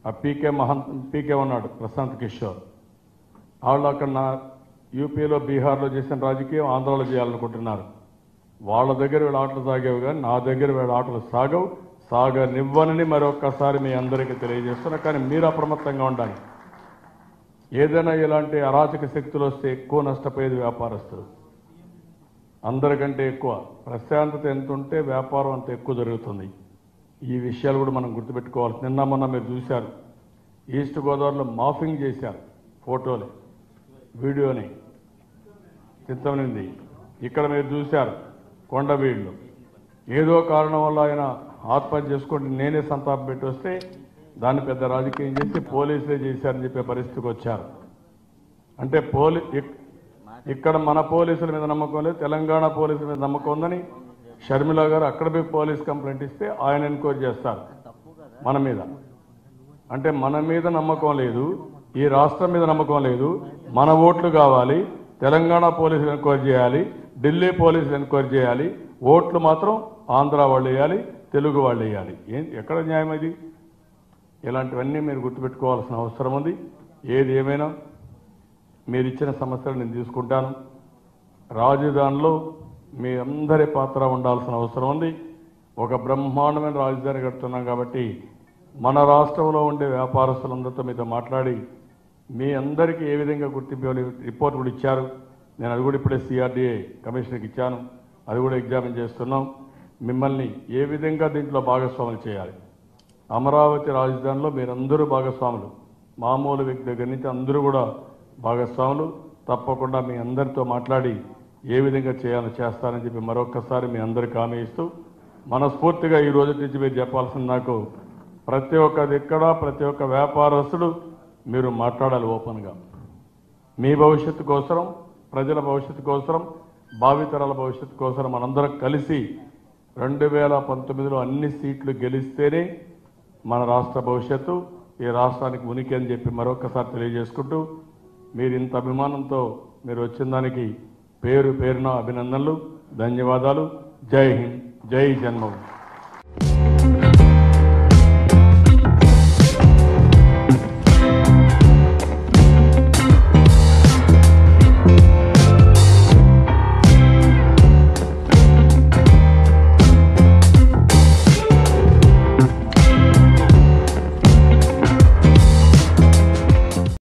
ఆ పీకే మహంత్ పీకే ఉన్నాడు ప్రశాంత్ కిషోర్ వాళ్ళు అక్కడ నా యూపీలో బీహార్లో చేసిన రాజకీయం ఆంధ్రాలో చేయాలనుకుంటున్నారు వాళ్ళ దగ్గర వీళ్ళ ఆటలు సాగేవి కానీ నా దగ్గర వీళ్ళ ఆటలు సాగవు సాగనివ్వనని మరొక్కసారి మీ అందరికీ తెలియజేస్తున్నా కానీ మీరు అప్రమత్తంగా ఉండాలి ఏదైనా ఇలాంటి అరాచక శక్తులు వస్తే ఎక్కువ నష్టపోయేది వ్యాపారస్తులు అందరికంటే ఎక్కువ ప్రశాంతత ఎంత ఉంటే వ్యాపారం అంత ఎక్కువ జరుగుతుంది ఈ విషయాలు కూడా మనం గుర్తుపెట్టుకోవాలి నిన్న మొన్న మీరు చూశారు ఈస్ట్ గోదావరిలో మాఫింగ్ చేశారు ఫోటోని వీడియోని చిత్తమనింది ఇక్కడ మీరు చూశారు కొండవీళ్ళు ఏదో కారణం వల్ల ఆయన ఆత్మహత్య చేసుకుంటే నేనే సంతాపం పెట్టి వస్తే దాన్ని పెద్ద రాజకీయం చేసి పోలీసులే చేశారని చెప్పే పరిస్థితికి వచ్చారు అంటే పోలీ ఇక్- ఇక్కడ మన పోలీసుల మీద నమ్మకం లేదు తెలంగాణ పోలీసుల మీద నమ్మకం ఉందని షర్మిల గారు అక్కడ పోయి పోలీస్ కంప్లైంట్ ఇస్తే ఆయన ఎన్క్వైరీ చేస్తారు మన మీద అంటే మన మీద నమ్మకం లేదు ఈ రాష్ట్రం మీద నమ్మకం లేదు మన ఓట్లు కావాలి తెలంగాణ పోలీసులు ఎంక్వైరీ చేయాలి ఢిల్లీ పోలీసులు ఎంక్వైరీ చేయాలి ఓట్లు మాత్రం ఆంధ్ర వాళ్ళు వేయాలి తెలుగు వాళ్ళు వేయాలి ఏం ఎక్కడ న్యాయం ఇది ఇలాంటివన్నీ మీరు గుర్తుపెట్టుకోవాల్సిన అవసరం ఉంది ఏది ఏమైనా మీరు ఇచ్చిన సమస్యలు నేను తీసుకుంటాను రాజధానిలో మీ అందరి పాత్ర ఉండాల్సిన అవసరం ఉంది ఒక బ్రహ్మాండమైన రాజధాని కడుతున్నాం కాబట్టి మన రాష్ట్రంలో ఉండే వ్యాపారస్తులందరితో మీతో మాట్లాడి మీ అందరికీ ఏ విధంగా గుర్తింపు ఇవ్వాలి రిపోర్ట్ కూడా ఇచ్చారు నేను అది కూడా ఇప్పుడే సిఆర్డీఏ కమిషనర్కి ఇచ్చాను అది కూడా ఎగ్జామిన్ చేస్తున్నాం మిమ్మల్ని ఏ విధంగా దీంట్లో భాగస్వాములు చేయాలి అమరావతి రాజధానిలో మీరందరూ భాగస్వాములు మామూలు వ్యక్తి దగ్గర నుంచి అందరూ కూడా భాగస్వాములు తప్పకుండా మీ అందరితో మాట్లాడి ఏ విధంగా చేయాలో చేస్తారని చెప్పి మరొక్కసారి మీ అందరికి హామీ ఇస్తూ మనస్ఫూర్తిగా ఈ రోజు నుంచి మీరు చెప్పాల్సింది నాకు ప్రతి ఒక్క దిక్కడ ప్రతి ఒక్క వ్యాపారస్తుడు మీరు మాట్లాడాలి ఓపెన్గా మీ భవిష్యత్తు కోసం ప్రజల భవిష్యత్తు కోసం భావితరాల భవిష్యత్తు కోసం మనందరం కలిసి రెండు వేల పంతొమ్మిదిలో అన్ని సీట్లు గెలిస్తేనే మన రాష్ట్ర భవిష్యత్తు ఈ రాష్ట్రానికి ఉనికి అని చెప్పి మరొకసారి తెలియజేసుకుంటూ మీరు ఇంత అభిమానంతో మీరు వచ్చిన దానికి పేరు పేరున అభినందనలు ధన్యవాదాలు జై హింద్ జై జన్మభూమి